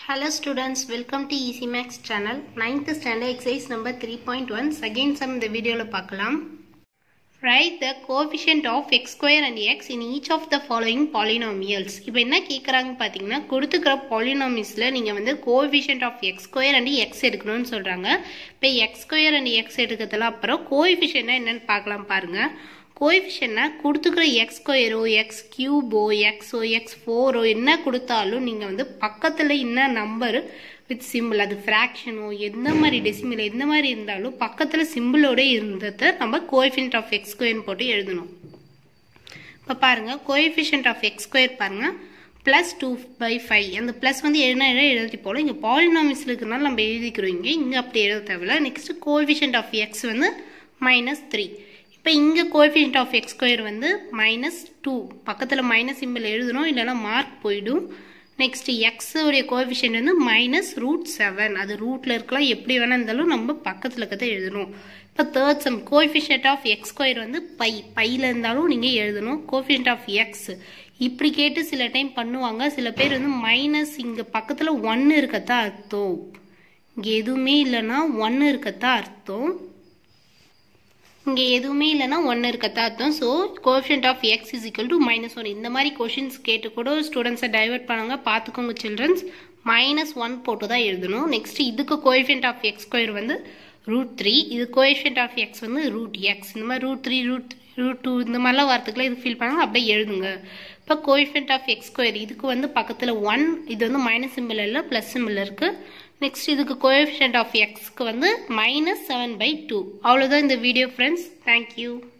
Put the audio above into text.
Hello students, welcome to Easy Max channel. 9th standard exercise number 3.1. Second sum இந்த வீடியோல பார்க்கலாம். Write the coefficient of x square and x in each of the following polynomials. இப்போ என்ன கேட்குறாங்க பார்த்தீங்கன்னா கொடுத்துக்கிற polynomialsல நீங்கள் வந்து coefficient of x square and x எடுக்கணும்னு சொல்கிறாங்க இப்போ x square and x எடுக்கிறதுல அப்புறம் coefficient என்னன்னு பார்க்கலாம் பாருங்க கோஎஃபிஷியன்னா கொடுத்துக்கிற எக்ஸ் ஸ்கொயரோ எக்ஸ் கியூபோ எக்ஸோ எக்ஸ் ஃபோரோ என்ன கொடுத்தாலும் நீங்கள் வந்து பக்கத்தில் என்ன நம்பர் வித் சிம்பிள் அது ஃப்ராக்ஷனோ எந்த மாதிரி டெசிமில் எந்த மாதிரி இருந்தாலும் பக்கத்தில் சிம்பிளோட இருந்ததை நம்ம கோஎஃபிஷியன்ட் ஆஃப் எக்ஸ் ஸ்கொயர்னு போட்டு எழுதணும் இப்போ பாருங்கள் கோஎஃபிஷியன்ட் ஆஃப் எக்ஸ் ஸ்கொயர் பாருங்கள் ப்ளஸ் டூ பை ஃபைவ் அந்த ப்ளஸ் வந்து எழுதினா எழுத எழுதி போல இங்கே பாலினாமிஸில் இருக்கிறனால நம்ம எழுதிக்கிறோம் இங்கே இங்கே அப்படி எழுத தேவையில்ல நெக்ஸ்ட் கோஎஃபிஷியன்ட் ஆஃப் எக்ஸ் வந்து மைனஸ் த்ரீ இப்போ இங்கே கோஎஃபிஷியன்ட் ஆஃப் எக்ஸ் ஸ்கொயர் வந்து மைனஸ் டூ பக்கத்தில் மைனஸ் சிம்பிள் எழுதணும் இல்லைனா மார்க் போயிடும் நெக்ஸ்ட் எக்ஸோடைய கோஎஃபிஷியன்ட் வந்து மைனஸ் ரூட் செவன் அது ரூட்டில் இருக்கலாம் எப்படி வேணா இருந்தாலும் நம்ம பக்கத்தில் இருக்கிறத எழுதணும் இப்போ third sum coefficient of x square வந்து பை பையில் இருந்தாலும் நீங்கள் எழுதணும் கோஎஃபிஷியன்ட் ஆஃப் எக்ஸ் இப்படி கேட்டு சில டைம் பண்ணுவாங்க சில பேர் வந்து மைனஸ் இங்கே பக்கத்தில் ஒன்று இருக்கத்தான் அர்த்தம் இங்கே எதுவுமே இல்லைன்னா ஒன்று இருக்கத்தான் அர்த்தம் இங்கே எதுவுமே இல்லைன்னா ஒன்று இருக்கத்தான் அர்த்தம் so coefficient of x is equal to minus one இந்த மாதிரி கொஷின்ஸ் கேட்டு கூட ஸ்டூடெண்ட்ஸை டைவெர்ட் பண்ணுங்க பார்த்துக்கோங்க சில்ட்ரன்ஸ் மைனஸ் ஒன் போட்டு தான் எழுதணும் நெக்ஸ்ட் இதுக்கு கோஎஃபிஷியன்ட் ஆஃப் எக்ஸ் ஸ்கொயர் வந்து ரூட் த்ரீ இது கோஎஃபிஷியன்ட் ஆஃப் எக்ஸ் வந்து ரூட் எக்ஸ் இந்த மாதிரி root three root root two இந்த மாதிரிலாம் வரத்துக்குலாம் இது ஃபீல் பண்ணாங்க அப்படியே எழுதுங்க இப்போ கோஎஃபிஷியன்ட் ஆஃப் எக்ஸ் ஸ்கொயர் இதுக்கு வந்து பக்கத்தில் ஒன் இது வந்து மைனஸ் சிம்பிள் இல்லை ப்ளஸ் சிம்பிள் இருக்குது நெக்ஸ்ட் இதுக்கு கோஎஃபிஷியன்ட் ஆஃப் எக்ஸ்க்கு வந்து மைனஸ் செவன் பை டூ அவ்வளோதான் இந்த வீடியோ ஃப்ரெண்ட்ஸ் தேங்க்யூ